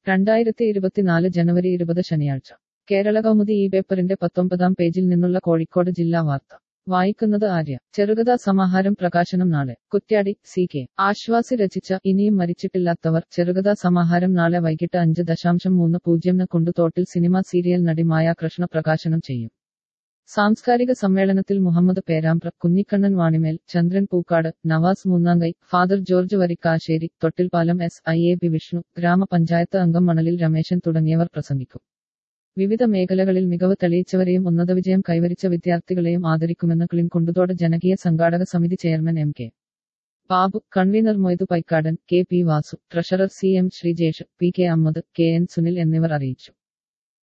രണ്ടായിരത്തി ഇരുപത്തിനാല് ജനുവരി ഇരുപത് ശനിയാഴ്ച കേരള കൗമുദി ഈ പേപ്പറിന്റെ പത്തൊമ്പതാം പേജിൽ നിന്നുള്ള കോഴിക്കോട് ജില്ലാ വാർത്ത വായിക്കുന്നത് ആര്യ ചെറുകഥാ സമാഹാരം പ്രകാശനം നാളെ കുറ്റ്യാടി സി കെ ആശ്വാസി രചിച്ച ഇനിയും മരിച്ചിട്ടില്ലാത്തവർ ചെറുകഥാ സമാഹാരം നാളെ വൈകിട്ട് അഞ്ച് ദശാംശം മൂന്ന് പൂജ്യം കുണ്ടുതോട്ടിൽ സിനിമ സീരിയൽ നടി മായ കൃഷ്ണ പ്രകാശനം ചെയ്യും സാംസ്കാരിക സമ്മേളനത്തിൽ Muhammad Perambra Kunhikannan Vanimel Chandran Pookkad Navas Moonnankai father George Varikkassery Thottilpalam S I A B Vishnu ഗ്രാമപഞ്ചായത്ത് അംഗം മണലിൽ രമേശൻ തുടങ്ങിയവർ പ്രസംഗിക്കും വിവിധ മേഖലകളിൽ മികവ് തെളിയിച്ചവരെയും ഉന്നത വിജയം കൈവരിച്ച വിദ്യാർത്ഥികളെയും ആദരിക്കുമെന്ന് ക്ലിൻ കുണ്ടുതോട് ജനകീയ സംഘാടക സമിതി chairman M K Babu convener Moidu Paikkadan K P Vasu treasurer C M Sreejesh P K Ahmed K N Sunil എന്നിവർ അറിയിച്ചു